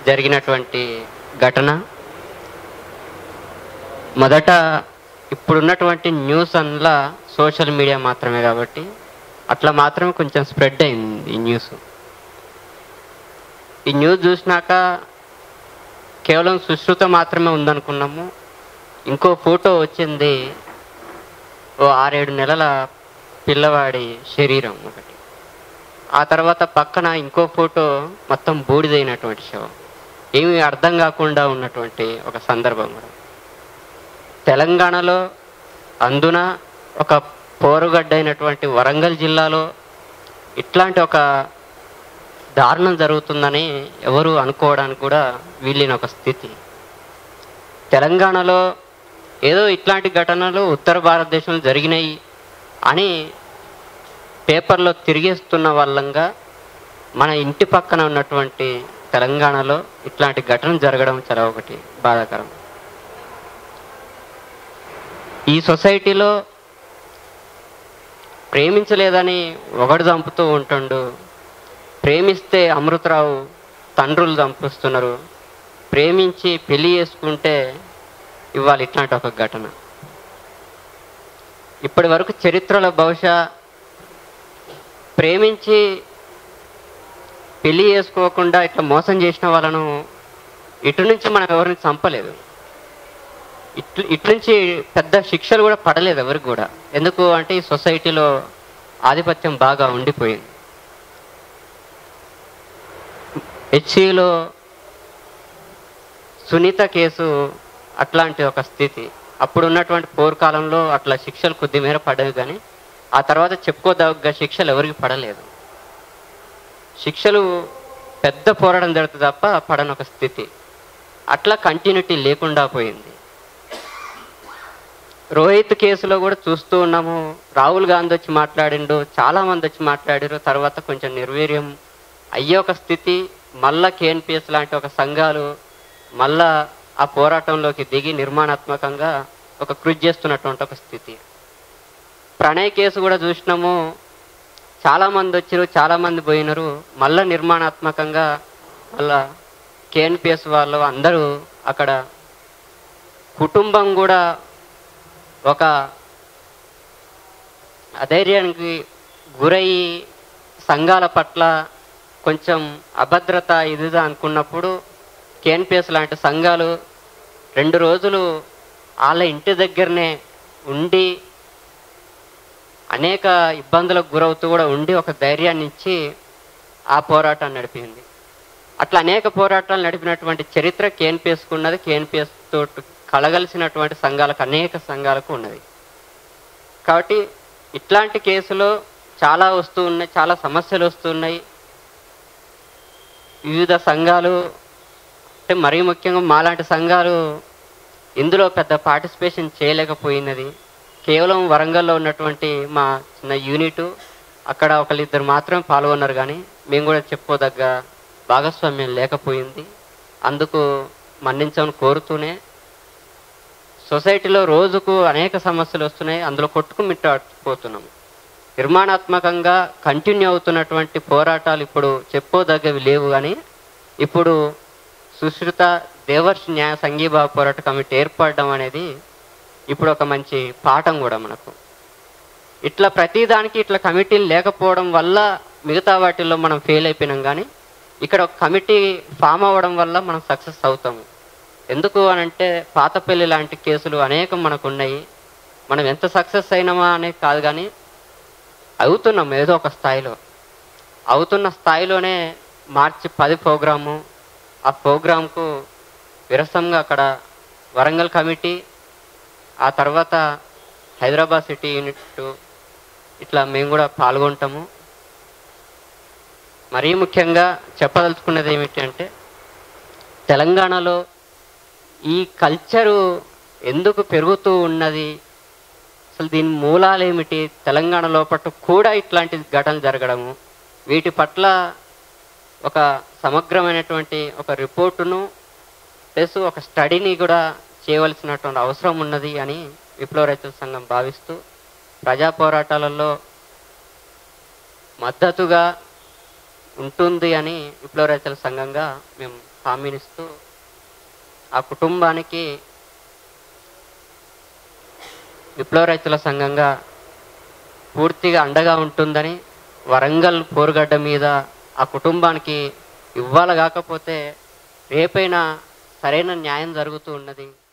జరిగినటువంటి ఘటన మొదట ఇప్పుడున్నటువంటి న్యూస్ అందులో సోషల్ మీడియా మాత్రమే కాబట్టి అట్లా మాత్రమే కొంచెం స్ప్రెడ్ అయింది ఈ న్యూస్ ఈ న్యూస్ చూసినాక కేవలం సుశ్రుత మాత్రమే ఉందనుకున్నాము ఇంకో ఫోటో వచ్చింది ఓ ఆరేడు నెలల పిల్లవాడి శరీరం ఒకటి ఆ తర్వాత పక్కన ఇంకో ఫోటో మొత్తం బూడిదైనటువంటి శవం ఏమీ అర్థం కాకుండా ఉన్నటువంటి ఒక సందర్భం కూడా తెలంగాణలో అందున ఒక పోరుగడ్డ అయినటువంటి వరంగల్ జిల్లాలో ఇట్లాంటి ఒక దారుణం జరుగుతుందని ఎవరు అనుకోవడానికి కూడా వీలిన ఒక స్థితి తెలంగాణలో ఏదో ఇట్లాంటి ఘటనలు ఉత్తర భారతదేశంలో జరిగినాయి అని పేపర్లో తిరిగేస్తున్న వాళ్ళంగా మన ఇంటి పక్కన ఉన్నటువంటి తెలంగాణలో ఇట్లాంటి ఘటన జరగడం చాలా ఒకటి బాధాకరం ఈ సొసైటీలో ప్రేమించలేదని ఒకడు చంపుతూ ఉంటుండు ప్రేమిస్తే అమృతరావు తండ్రులు చంపిస్తున్నారు ప్రేమించి పెళ్లి చేసుకుంటే ఇవాళ ఇట్లాంటి ఒక ఘటన ఇప్పటి వరకు చరిత్రలో బహుశా ప్రేమించి పెళ్లి చేసుకోకుండా ఇట్లా మోసం చేసిన వాళ్ళను ఇటు నుంచి మనం ఎవరిని చంపలేదు ఇట్లు ఇటు నుంచి పెద్ద శిక్షలు కూడా పడలేదు ఎవరికి కూడా ఎందుకు అంటే ఈ సొసైటీలో ఆధిపత్యం బాగా ఉండిపోయింది హెచ్సిలో సునీత కేసు అట్లాంటి ఒక స్థితి అప్పుడు ఉన్నటువంటి పోరు కాలంలో అట్లా శిక్షలు కొద్ది మేర పడేవి కానీ ఆ తర్వాత చెప్పుకోదగ్గ శిక్షలు ఎవరికి పడలేదు శిక్షలు పెద్ద పోరాటం జరుగుతుంది తప్ప పడని ఒక స్థితి అట్లా కంటిన్యూటీ లేకుండా పోయింది రోహిత్ కేసులో కూడా చూస్తూ ఉన్నాము రాహుల్ గాంధీ వచ్చి మాట్లాడిండు చాలా మంది వచ్చి మాట్లాడారు తర్వాత కొంచెం నిర్వీర్యం అయ్యే ఒక స్థితి మళ్ళా కేఎన్పిఎస్ లాంటి ఒక సంఘాలు మళ్ళా ఆ పోరాటంలోకి దిగి నిర్మాణాత్మకంగా ఒక కృషి చేస్తున్నటువంటి ఒక స్థితి ప్రణయ్ కేసు కూడా చూసినాము చాలా మంది వచ్చారు చాలా మంది పోయినారు మళ్ళా నిర్మాణాత్మకంగా మళ్ళా కేఎన్పిఎస్ వాళ్ళు అందరూ అక్కడ కుటుంబం కూడా ఒక అధైర్యానికి గురయ్యి సంఘాల పట్ల కొంచెం అభద్రత ఇదిదా అనుకున్నప్పుడు కేఎన్పిఎస్ లాంటి సంఘాలు రెండు రోజులు వాళ్ళ ఇంటి దగ్గరనే ఉండి అనేక ఇబ్బందులకు గురవుతూ కూడా ఉండి ఒక ధైర్యాన్ని ఇచ్చి ఆ పోరాటాన్ని నడిపింది అట్లా అనేక పోరాటాలు నడిపినటువంటి చరిత్ర కేఎన్పిఎస్కు ఉన్నది కేఎన్పిఎస్ తోటి కలగలిసినటువంటి సంఘాలకు అనేక సంఘాలకు ఉన్నది కాబట్టి ఇట్లాంటి కేసులో చాలా వస్తూ ఉన్నాయి చాలా సమస్యలు వస్తున్నాయి వివిధ సంఘాలు అంటే మరీ ముఖ్యంగా మాలాంటి సంఘాలు ఇందులో పెద్ద పార్టిసిపేషన్ చేయలేకపోయినది కేవలం వరంగల్లో ఉన్నటువంటి మా చిన్న యూనిట్ అక్కడ ఒకళ్ళిద్దరు మాత్రమే పాల్గొన్నారు కానీ మేము కూడా చెప్పుకోదగ్గ భాగస్వామ్యం లేకపోయింది అందుకు మన్నించమని కోరుతూనే సొసైటీలో రోజుకు అనేక సమస్యలు వస్తున్నాయి అందులో కొట్టుకు మిట్టపోతున్నాము నిర్మాణాత్మకంగా కంటిన్యూ అవుతున్నటువంటి పోరాటాలు ఇప్పుడు చెప్పుకోదగ్గవి లేవు కానీ ఇప్పుడు సుశ్రుత దేవర్షి న్యాయ సంఘీభావ పోరాట కమిటీ ఏర్పడడం అనేది ఇప్పుడు ఒక మంచి పాఠం కూడా మనకు ఇట్లా ప్రతిదానికి ఇట్లా కమిటీలు లేకపోవడం వల్ల మిగతా వాటిల్లో మనం ఫెయిల్ అయిపోయినాం కానీ ఇక్కడ ఒక కమిటీ ఫామ్ అవ్వడం వల్ల మనం సక్సెస్ అవుతాము ఎందుకు అని అంటే పాతపల్లి లాంటి కేసులు అనేకం మనకు ఉన్నాయి మనం ఎంత సక్సెస్ అయినామా అనేది కాదు కానీ అవుతున్నాం ఏదో ఒక స్థాయిలో అవుతున్న స్థాయిలోనే మార్చి పది ప్రోగ్రాము ఆ ప్రోగ్రాంకు విరసంగా అక్కడ వరంగల్ కమిటీ ఆ తర్వాత హైదరాబాద్ సిటీ యూనిట్ ఇట్లా మేము కూడా పాల్గొంటాము మరీ ముఖ్యంగా చెప్పదలుచుకున్నది ఏమిటి అంటే తెలంగాణలో ఈ కల్చరు ఎందుకు పెరుగుతూ ఉన్నది అసలు దీని మూలాలు ఏమిటి తెలంగాణ లోపల కూడా ఇట్లాంటి ఘటనలు జరగడము వీటి పట్ల ఒక సమగ్రమైనటువంటి ఒక రిపోర్టును ప్లస్ ఒక స్టడీని కూడా చేయవలసినటువంటి అవసరం ఉన్నది అని విప్లవ రైతుల సంఘం భావిస్తూ ప్రజా పోరాటాలలో మద్దతుగా ఉంటుంది అని విప్లవ రైతుల సంఘంగా మేము హామీనిస్తూ ఆ కుటుంబానికి విప్లవ రైతుల సంఘంగా పూర్తిగా అండగా ఉంటుందని వరంగల్ పోరుగడ్డ మీద ఆ కుటుంబానికి ఇవ్వాలి కాకపోతే రేపైనా సరైన న్యాయం జరుగుతూ ఉన్నది